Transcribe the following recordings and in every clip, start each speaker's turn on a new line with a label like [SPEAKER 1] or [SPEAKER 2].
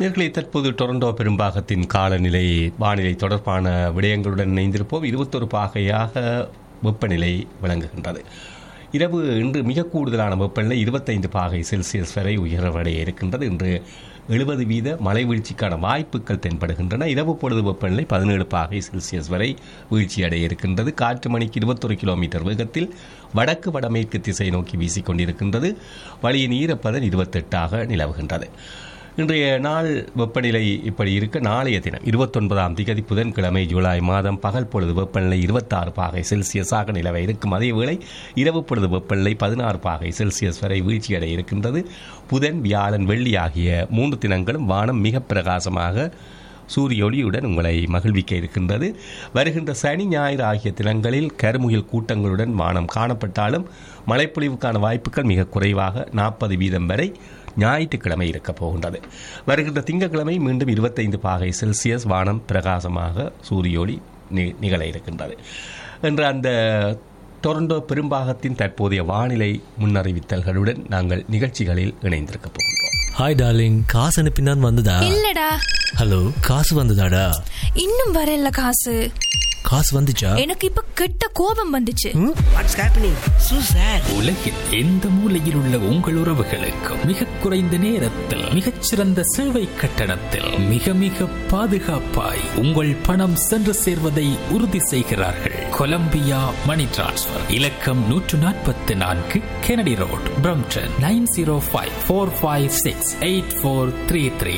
[SPEAKER 1] நேர்களை தற்போது டொரண்டோ பெரும்பாகத்தின் காலநிலை வானிலை தொடர்பான விடயங்களுடன் இணைந்திருப்போம் இருபத்தொரு பாகையாக வெப்பநிலை விளங்குகின்றது இரவு இன்று மிக கூடுதலான வெப்பநிலை இருபத்தைந்து பாகை செல்சியஸ் வரை உயர்வடைய இருக்கின்றது இன்று எழுபது வீத மழை வீழ்ச்சிக்கான வாய்ப்புகள் தென்படுகின்றன இரவு பொழுது வெப்பநிலை பதினேழு பாகை செல்சியஸ் வரை வீழ்ச்சியடைய இருக்கின்றது காற்று மணிக்கு இருபத்தொரு கிலோமீட்டர் வேகத்தில் வடக்கு வடமேற்கு திசை நோக்கி வீசிக்கொண்டிருக்கின்றது வழியின் ஈரப்பதன் இருபத்தெட்டாக நிலவுகின்றது இன்றைய நாள் வெப்பநிலை இப்படி இருக்க நாளைய தினம் இருபத்தொன்பதாம் திகதி புதன்கிழமை ஜூலை மாதம் பகல் பொழுது வெப்பநிலை இருபத்தாறு பாகை செல்சியஸாக நிலவ இருக்கும் அதேவேளை இரவு பொழுது வெப்பநிலை பதினாறு பாகை செல்சியஸ் வரை வீழ்ச்சியடைய இருக்கின்றது புதன் வியாழன் வெள்ளி ஆகிய மூன்று தினங்களும் வானம் மிக பிரகாசமாக சூரிய ஒளியுடன் உங்களை மகிழ்விக்க இருக்கின்றது வருகின்ற சனி ஞாயிறு ஆகிய தினங்களில் கருமுகில் கூட்டங்களுடன் வானம் காணப்பட்டாலும் மழைப்பொழிவுக்கான வாய்ப்புகள் மிக குறைவாக நாற்பது வீதம் வரை ஞாயிற்றுக்கிழமை இருக்கப் போகின்றது வருகின்ற திங்கட்கிழமை மீண்டும் இருபத்தைந்து பாகை செல்சியஸ் வானம் பிரகாசமாக சூரிய ஒளி நி- நிகழ இருக்கின்றது என்ற அந்த டொரண்டோ பெரும்பாகத்தின் தற்போதைய வானிலை முன்னறிவித்தல்களுடன் நாங்கள் நிகழ்ச்சிகளில் இணைந்திருக்க போகின்றோம்
[SPEAKER 2] ஹாய் டார்லிங் காசு அனுப்பினான் வந்ததா
[SPEAKER 3] இல்லடா
[SPEAKER 2] ஹலோ காசு வந்ததாடா
[SPEAKER 3] இன்னும் வரல காசு
[SPEAKER 2] காசு வந்துச்சா
[SPEAKER 3] எனக்கு இப்ப கெட்ட கோபம் வந்துச்சு
[SPEAKER 4] வாட்ஸ் ஹேப்பனிங் சூ சார்
[SPEAKER 5] உலகில் எந்த மூலையில் உள்ள உங்கள் உறவுகளுக்கு மிக குறைந்த நேரத்தில் மிகச்சிறந்த சேவை கட்டணத்தில் மிக மிக பாதுகாப்பாய் உங்கள் பணம் சென்று சேர்வதை உறுதி செய்கிறார்கள் கொலம்பியா மணி டிரான்ஸ்ஃபர் இலக்கம் நூற்று நாற்பத்தி நான்கு Kennedy road Brampton nine zero five four five six eight four three three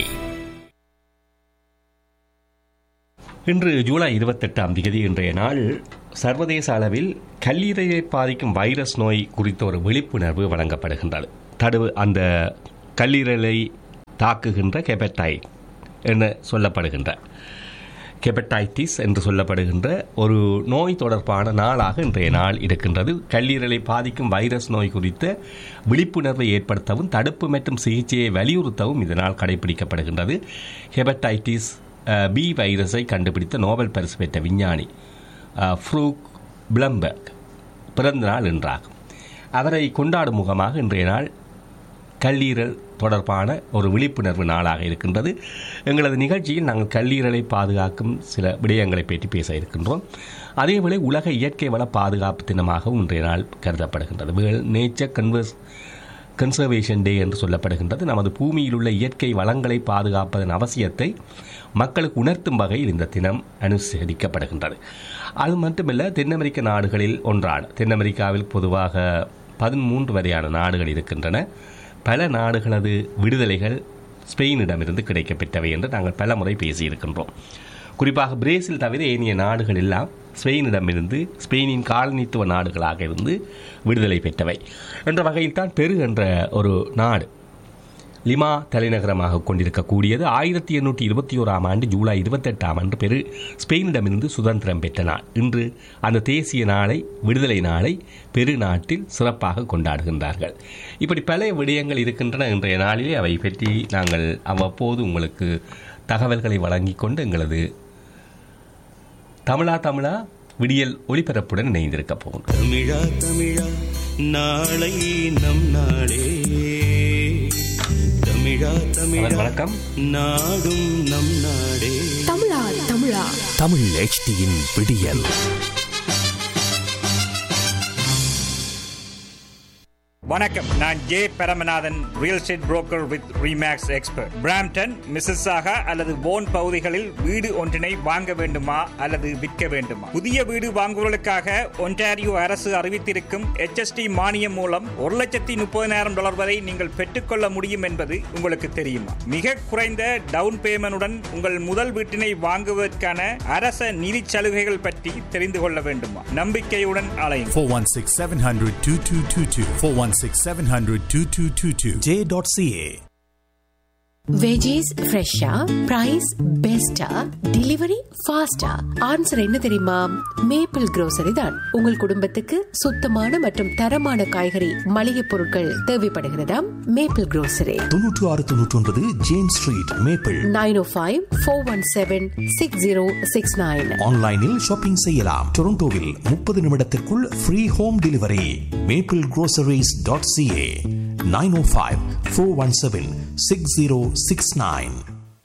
[SPEAKER 1] இன்று ஜூலை இருபத்தெட்டாம் தேதி இன்றைய நாள் சர்வதேச அளவில் கல்லீரலை பாதிக்கும் வைரஸ் நோய் குறித்த ஒரு விழிப்புணர்வு வழங்கப்படுகின்றது தடுவு அந்த கல்லீரலை தாக்குகின்ற கெபட்டாய் என சொல்லப்படுகின்ற கெபடைட்டிஸ் என்று சொல்லப்படுகின்ற ஒரு நோய் தொடர்பான நாளாக இன்றைய நாள் இருக்கின்றது கல்லீரலை பாதிக்கும் வைரஸ் நோய் குறித்த விழிப்புணர்வை ஏற்படுத்தவும் தடுப்பு மற்றும் சிகிச்சையை வலியுறுத்தவும் இதனால் கடைபிடிக்கப்படுகின்றது ஹெபடைட்டிஸ் அஹ், பி வைரஸை கண்டுபிடித்த நோபல் பரிசு பெற்ற விஞ்ஞானி அஹ், ஃப்ரூக் பிளம்பர்க் பிறந்த நாள் என்றாகும் அவரை கொண்டாடும் முகமாக இன்றைய நாள் கல்லீரல் தொடர்பான ஒரு விழிப்புணர்வு நாளாக இருக்கின்றது எங்களது நிகழ்ச்சியில் நாங்கள் கல்லீரலை பாதுகாக்கும் சில விடயங்களை பற்றி பேச இருக்கின்றோம் அதேவேளை உலக இயற்கை வள பாதுகாப்பு தினமாகவும் இன்றைய நாள் கருதப்படுகின்றது world nature converse conservation day என்று சொல்லப்படுகின்றது நமது பூமியில் உள்ள இயற்கை வளங்களை பாதுகாப்பதன் அவசியத்தை மக்களுக்கு உணர்த்தும் வகையில் இந்த தினம் அனுசரிக்கப்படுகின்றது அது மட்டுமல்ல தென் அமெரிக்க நாடுகளில் ஒன்றான தென் அமெரிக்காவில் பொதுவாக பதிமூன்று வரையான நாடுகள் இருக்கின்றன பல நாடுகளது விடுதலைகள் ஸ்பெயினிடமிருந்து கிடைக்கப்பெற்றவை என்று நாங்கள் பல முறை பேசியிருக்கின்றோம் குறிப்பாக பிரேசில் தவிர ஏனைய நாடுகள் எல்லாம் ஸ்பெயினிடமிருந்து ஸ்பெயினின் காலனித்துவ நாடுகளாக இருந்து விடுதலை பெற்றவை என்ற வகையில் தான் பெரு என்ற ஒரு நாடு லிமா தலைநகரமாக கொண்டிருக்கக்கூடியது ஆயிரத்தி எண்ணூற்றி இருபத்தி ஓராம் ஆண்டு ஜூலை இருபத்தெட்டாம் ஆண்டு பெரு ஸ்பெயினிடமிருந்து சுதந்திரம் பெற்ற நாள் இன்று அந்த தேசிய நாளை விடுதலை நாளை பெரு நாட்டில் சிறப்பாக கொண்டாடுகின்றார்கள் இப்படி பல விடயங்கள் இருக்கின்றன இன்றைய நாளிலே அவை பற்றி நாங்கள் அவ்வப்போது உங்களுக்கு தகவல்களை வழங்கிக் கொண்டு எங்களது தமிழா தமிழா விடியல் ஒளிபரப்புடன் இணைந்திருக்க போகிறோம்
[SPEAKER 6] தமிழா தமிழா நாளை நம் நாளே தமிழா தமிழா
[SPEAKER 1] வணக்கம்
[SPEAKER 6] நாடும் நம் நாடே
[SPEAKER 3] தமிழா தமிழா
[SPEAKER 2] தமிழ் HDயின் விடியல்
[SPEAKER 7] வணக்கம் நான் J Paramanathan real estate broker with Remax expert Brampton Mississauga அல்லது போன் பகுதிகளில் வீடு ஒன்றினை வாங்க வேண்டுமா அல்லது விற்க வேண்டுமா புதிய வீடு வாங்குவதற்காக ஒன்டாரியோ அரசு அறிவித்திருக்கும் HST மானியம் மூலம் ஒரு லட்சத்தி முப்பதினாயிரம் டாலர் வரை நீங்கள் பெற்றுக்கொள்ள முடியும் என்பது உங்களுக்கு தெரியுமா மிக குறைந்த டவுன் பேமெண்டுடன் உங்கள் முதல் வீட்டினை வாங்குவதற்கான அரச நிதி சலுகைகள் பற்றி தெரிந்து கொள்ள வேண்டுமா நம்பிக்கையுடன் அலையும்
[SPEAKER 8] 416 700 2222. 416 700 2222. J.ca.
[SPEAKER 9] வெஜிஸ் ஃப்ரெஷ்ஷா பிரைஸ் பெஸ்டா டெலிவரி ஃபாஸ்டா ஆன்சர் என்ன தெரியுமா மேப்பிள் grocery தான் உங்கள் குடும்பத்துக்கு சுத்தமான மற்றும் தரமான காய்கறி மளிகை பொருட்கள் தேவைப்படுகிறதாம் மேப்பிள் grocery
[SPEAKER 8] தொன்னூற்று ஆறு தொன்னூற்றி ஒன்பது James street Maple
[SPEAKER 9] nine O five four one seven six zero six nine
[SPEAKER 8] ஆன்லைனில் ஷாப்பிங் செய்யலாம் டொரண்டோவில் முப்பது நிமிடத்திற்குள் free home delivery Maple groceries.ca dot CA nine O five four one seven six zero six nine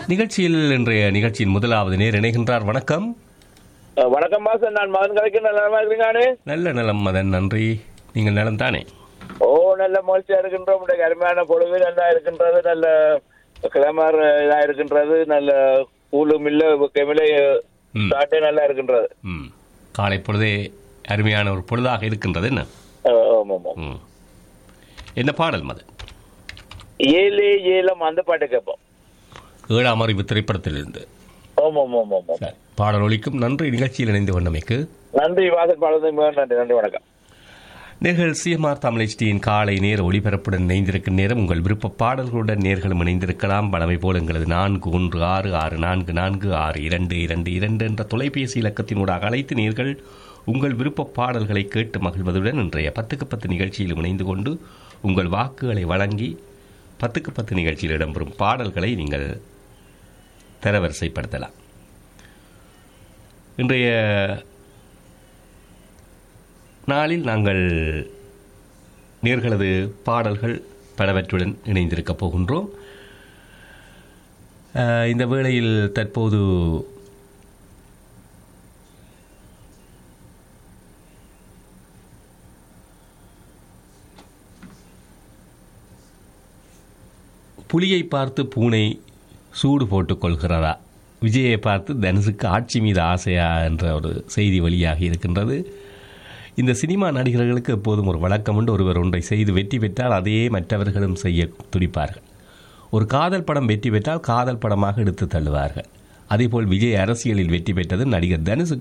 [SPEAKER 1] நிகழ்ச்சியில் இன்றைய நிகழ்ச்சியின் முதலாவது நேர் இணைகின்றார் வணக்கம்
[SPEAKER 10] அஹ் வணக்கம் மாசம் நான் மகன் கலைக்கு நல்லா இருக்கிறீங்கானே
[SPEAKER 1] நல்ல நலம் மதன் நன்றி நீங்கள் நலம் தானே
[SPEAKER 10] ஓ நல்ல மகிழ்ச்சியா இருக்கின்றோம் உடைய அருமையான பொழுது நல்லா இருக்கின்றது நல்ல கிளமர் இதா இருக்கின்றது நல்ல கூலும் இல்ல கெமிலை
[SPEAKER 1] ம்.
[SPEAKER 10] சாட்டே நல்லா இருக்கின்றது
[SPEAKER 1] ம் காலை பொழுதே அருமையான ஒரு பொழுதாக இருக்கின்றது என்ன
[SPEAKER 10] அஹ் ஆமா, ஆமா.
[SPEAKER 1] ம் என்ன பாடல் மதன்
[SPEAKER 10] ஏழே ஏலம் அந்த பாட்டு கேட்போம்
[SPEAKER 1] ஏழாம் அறிவு திரைப்படத்திலிருந்து
[SPEAKER 10] ஆமா ஆமா ஆமா ஆமா
[SPEAKER 1] சரி, பாடல் ஒலிக்கும் நன்றி நிகழ்ச்சியில் இணைந்து கொண்டமைக்கு
[SPEAKER 10] நன்றி வாசல் பாடுறது நன்றி நன்றி வணக்கம்
[SPEAKER 1] நேர்கள் சிஎம்ஆர் தமிழ்ச்சியின் காலை நேர ஒளிபரப்புடன் இணைந்திருக்கும் நேரம் உங்கள் விருப்ப பாடல்களுடன் நேர்களும் இணைந்திருக்கலாம் பலமை போல் எங்களது நான்கு ஒன்று ஆறு ஆறு நான்கு நான்கு ஆறு இரண்டு இரண்டு இரண்டு என்ற தொலைபேசி இலக்கத்தினூடாக அழைத்து நேர்கள் உங்கள் விருப்ப பாடல்களை கேட்டு மகிழ்வதுடன் இன்றைய பத்துக்கு பத்து நிகழ்ச்சியில் இணைந்து கொண்டு உங்கள் வாக்குகளை வழங்கி பத்துக்கு பத்து நிகழ்ச்சியில் இடம்பெறும் பாடல்களை நீங்கள் தரவரிசைப்படுத்தலாம் இன்றைய நாளில் நாங்கள் நேர்களது பாடல்கள் பலவற்றுடன் இணைந்திருக்கப் போகின்றோம் அஹ், இந்த வேளையில் தற்போது புலியை பார்த்து பூனை சூடு போட்டுக் கொள்கிறதா விஜயை பார்த்து தனுஷுக்கு ஆட்சி மீது ஆசையா என்ற ஒரு செய்தி வெளியாகி இருக்கின்றது இந்த சினிமா நடிகர்களுக்கு எப்போதும் ஒரு வழக்கம் உண்டு ஒருவர் ஒன்றை செய்து வெற்றி பெற்றால் அதையே மற்றவர்களும் செய்ய துடிப்பார்கள் ஒரு காதல் படம் வெற்றி பெற்றால் காதல் படமாக எடுத்து தள்ளுவார்கள் அதேபோல் விஜய் அரசியலில் வெற்றி பெற்றது நடிகர் தனுஷுக்கு